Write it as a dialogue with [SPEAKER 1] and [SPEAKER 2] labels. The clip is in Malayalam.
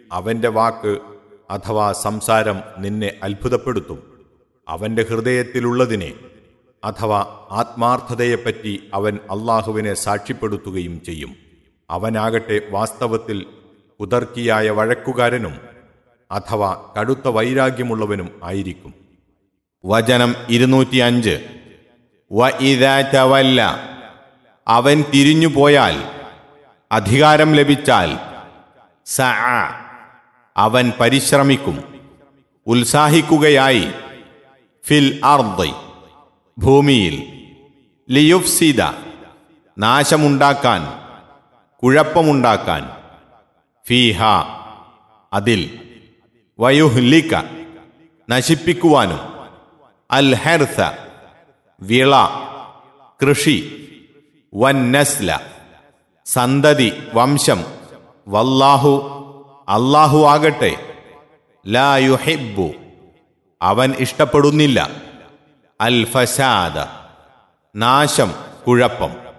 [SPEAKER 1] അവന്റെ വാക്ക് അഥവാ സംസാരം നിന്നെ അത്ഭുതപ്പെടുത്തും അവന്റെ ഹൃദയത്തിലുള്ളതിനെ അഥവാ ആത്മാർത്ഥതയെപ്പറ്റി അവൻ അള്ളാഹുവിനെ സാക്ഷ്യപ്പെടുത്തുകയും ചെയ്യും അവനാകട്ടെ വാസ്തവത്തിൽ കുതർക്കിയായ വഴക്കുകാരനും അഥവാ കടുത്ത വൈരാഗ്യമുള്ളവനും ആയിരിക്കും വചനം ഇരുന്നൂറ്റിയഞ്ച് വ ഇതാ ചവല്ല അവൻ തിരിഞ്ഞുപോയാൽ അധികാരം ലഭിച്ചാൽ സ അവൻ പരിശ്രമിക്കും ഉത്സാഹിക്കുകയായി ഫിൽ അർദ് ഭൂമിയിൽ ലിയുഫ്സിദ നാശമുണ്ടാക്കാൻ കുഴപ്പമുണ്ടാക്കാൻ ഫീഹ അതിൽ വയുഹ്ലിക്ക നശിപ്പിക്കുവാനും അൽ ഹെർസ വിള കൃഷി വന്നസ്ല സന്തതി വംശം വല്ലാഹു അല്ലാഹു ആകട്ടെ ലാ യുഹിബ്ബു അവൻ ഇഷ്ടപ്പെടുന്നില്ല അൽ ഫസാദ നാശം കുഴപ്പം